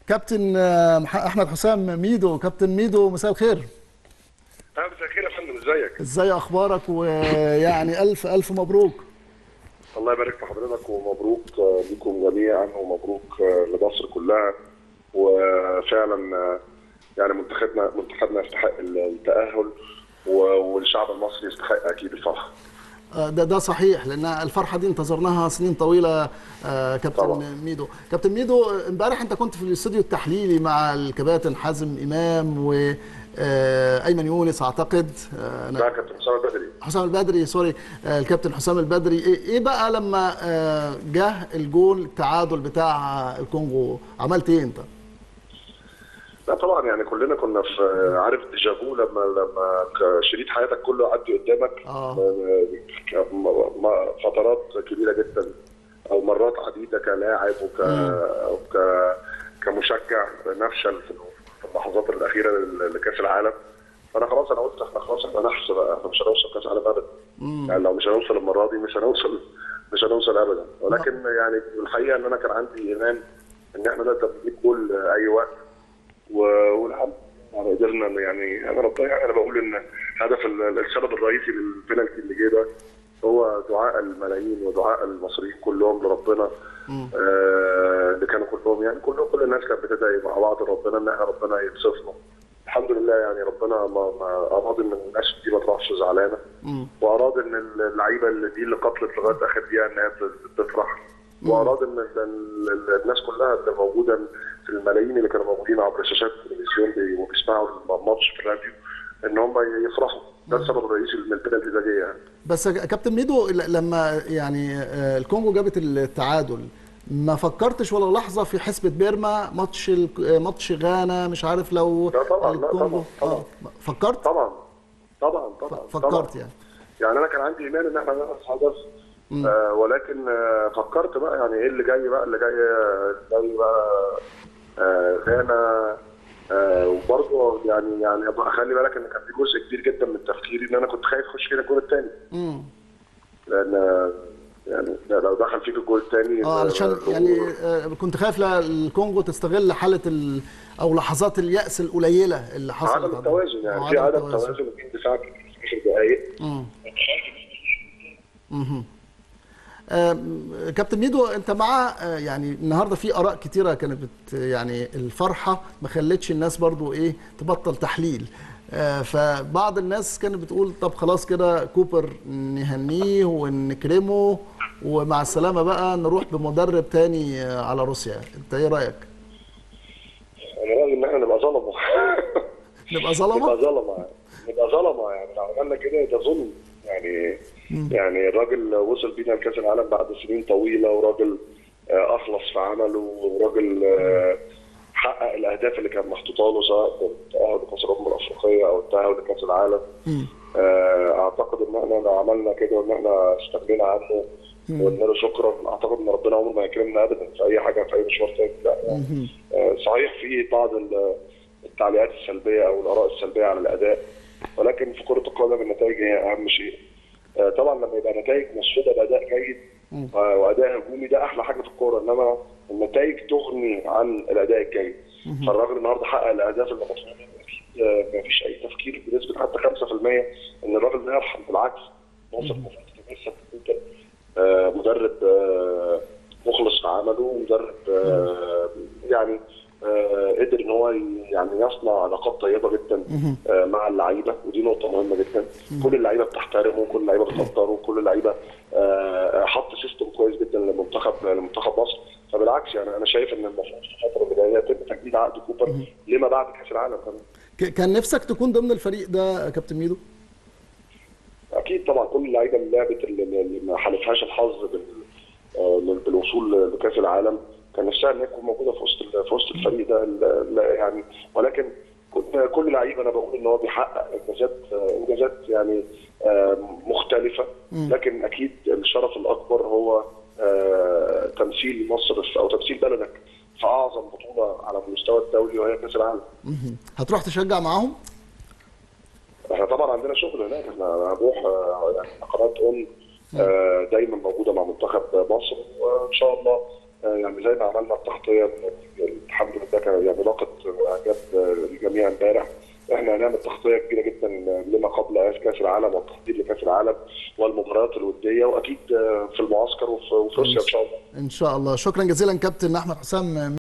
كابتن آه، مح- احمد حسام ميدو كابتن ميدو مساء الخير اه مساء الخير يا فندم ازيك؟ ازاي اخبارك ويعني الف الف مبروك الله يبارك في حضرتك ومبروك آه، ليكم جميعا ومبروك آه، لمصر كلها وفعلا آه، يعني منتخبنا منتخبنا يستحق التأهل و- والشعب المصري يستحق اكيد الفرحه. آه، ده ده صحيح لان الفرحه دي انتظرناها سنين طويله آه، كابتن طبعا. ميدو كابتن ميدو آه، امبارح انت كنت في الاستوديو التحليلي مع الكباتن حازم امام وايمن يونس اعتقد آه، أنا ده كابتن حسام البدري. حسام البدري سوري آه، الكابتن حسام البدري ايه إيه بقى لما آه، جه الجول التعادل بتاع الكونغو عملت ايه انت؟ لا طبعا يعني كلنا كنا في عارف ديجافو لما لما ك- شريط حياتك كله عدي قدامك آه. ك- م- م- فترات كبيره جدا او مرات عديده كلاعب وك وك كمشجع نفشل في اللحظات الاخيره ل- لكاس العالم فانا خلاص انا قلت احنا خلاص احنا نحس بقى احنا مش هنوصل كاس العالم ابدا يعني لو مش هنوصل المره دي مش هنوصل مش هنوصل ابدا ولكن يعني الحقيقه ان انا كان عندي ايمان ان احنا نقدر نجيب جول اي وقت و- والحمد لله يعني قدرنا يعني انا ربنا يعني انا بقول ان هدف ال- السبب الرئيسي للبنالتي اللي جه ده هو دعاء الملايين ودعاء المصريين كلهم لربنا آه اللي كانوا كلهم يعني كلهم كل الناس كانت بتدعي مع بعض ربنا ان احنا ربنا يبسطنا الحمد لله يعني ربنا ما, ما اراد ان الناس دي ما تروحش زعلانه واراد ان اللعيبه اللي دي اللي قتلت لغايه اخر دقيقه ان هي تفرح واراد ان ال- ال- الناس كلها اللي موجوده في الملايين اللي كانوا موجودين عبر شاشات التلفزيون بي- وبيسمعوا الماتش في الراديو ان هم يفرحوا ده السبب الرئيسي من البنالتي ده جه يعني بس يا كابتن ميدو ل- لما يعني آه، الكونغو جابت التعادل ما فكرتش ولا لحظه في حسبة بيرما ماتش ال- آه، ماتش غانا مش عارف لو لا طبعاً، لا الكونغو طبعاً، آه، فكرت طبعا طبعا طبعا فكرت طبعاً. يعني يعني انا كان عندي ايمان ان احنا هنعرف هدف آه ولكن آه فكرت بقى يعني ايه اللي جاي بقى اللي جاي اللي جاي بقى آه غانا آه وبرضه يعني يعني أبقى خلي بالك ان كان في جزء كبير جدا من تفكيري ان انا كنت خايف يخش فينا الجول الثاني امم لان آه، يعني لو دخل فيك الجول الثاني اه علشان يعني آه، كنت خايف لا الكونغو تستغل حاله ال او لحظات اليأس القليله اللي حصلت عدم عندهم. التوازن آه، يعني في عدم توازن وفي اندفاع كبير في اخر دقائق مم. مهم. آم، كابتن ميدو انت مع آه، يعني النهارده في اراء كتيره كانت بت يعني الفرحه ما خلتش الناس برضو ايه تبطل تحليل آه، فبعض الناس كانت بتقول طب خلاص كده كوبر نهنيه ونكرمه ومع السلامه بقى نروح بمدرب تاني آه، على روسيا انت ايه رايك انا رايي ان احنا نبقى ظلمه نبقى نبقى ظلمه ظلمه نبقى ظلمه يعني لو عملنا كده ده ظلم يعني يعني الراجل وصل بينا لكاس العالم بعد سنين طويله وراجل آه، اخلص في عمله وراجل آه، حقق الاهداف اللي كانت محطوطه له سواء التاهل لكاس الامم الافريقيه او التاهل لكاس العالم آه، اعتقد ان احنا لو عملنا كده وان احنا استغنينا عنه وقلنا له شكرا اعتقد ان ربنا عمره ما يكرمنا ابدا في اي حاجه في اي مشوار تاني لا يعني آه، صحيح في بعض ال- التعليقات السلبيه او الاراء السلبيه على الاداء ولكن في كره القدم النتائج هي اهم شيء آه، طبعا لما يبقى نتائج مسودة باداء جيد آه، واداء هجومي ده احلى حاجه في الكوره انما النتائج تغني عن الاداء الجيد فالراجل النهارده حقق الاهداف اللي مطلوبه أكيد، آه، ما فيش اي تفكير بنسبه حتى 5% ان الراجل ده يرحم بالعكس ناصر مفروض يتمسك جدا آه، مدرب آه، مخلص في عمله مدرب آه، يعني آه، قدر ان هو ي- يعني يصنع علاقات طيبه جدا آه، مع اللعيبه ودي نقطه مهمه جدا كل اللعيبه بتحترمه كل اللعيبه بتقدره كل اللعيبه آه، حط سيستم كويس جدا لمنتخب لمنتخب مصر فبالعكس يعني انا شايف ان المفروض في الفتره اللي جايه يتم تجديد عقد كوبر لما بعد كاس العالم كمان ك- كان نفسك تكون ضمن الفريق ده يا كابتن ميدو اكيد طبعا كل اللعيبه اللي لعبت اللي اللي ما حالفهاش الحظ بال آه، بالوصول لكاس العالم كان نفسها ان هي تكون موجوده في وسط ال- في وسط الفريق ده ال- ال- يعني ولكن كل- كل لعيب انا بقول ان هو بيحقق انجازات آه، انجازات يعني آه، مختلفه لكن اكيد الشرف الاكبر هو آه، تمثيل مصر في- او تمثيل بلدك في اعظم بطوله على المستوى الدولي وهي كاس العالم. مهم. هتروح تشجع معاهم احنا طبعا عندنا شغل هناك احنا هنروح آه، يعني قناه اون آه، دايما موجوده مع منتخب مصر وان شاء الله آه، يعني زي ما عملنا التغطيه الحمد لله كان يعني لاقت اعجاب الجميع امبارح احنا هنعمل تغطيه كبيره جدا لما قبل كاس العالم والتحضير لكاس العالم والمباريات الوديه واكيد في المعسكر وفي روسيا ان شاء الله ان شاء الله شكرا جزيلا كابتن احمد حسام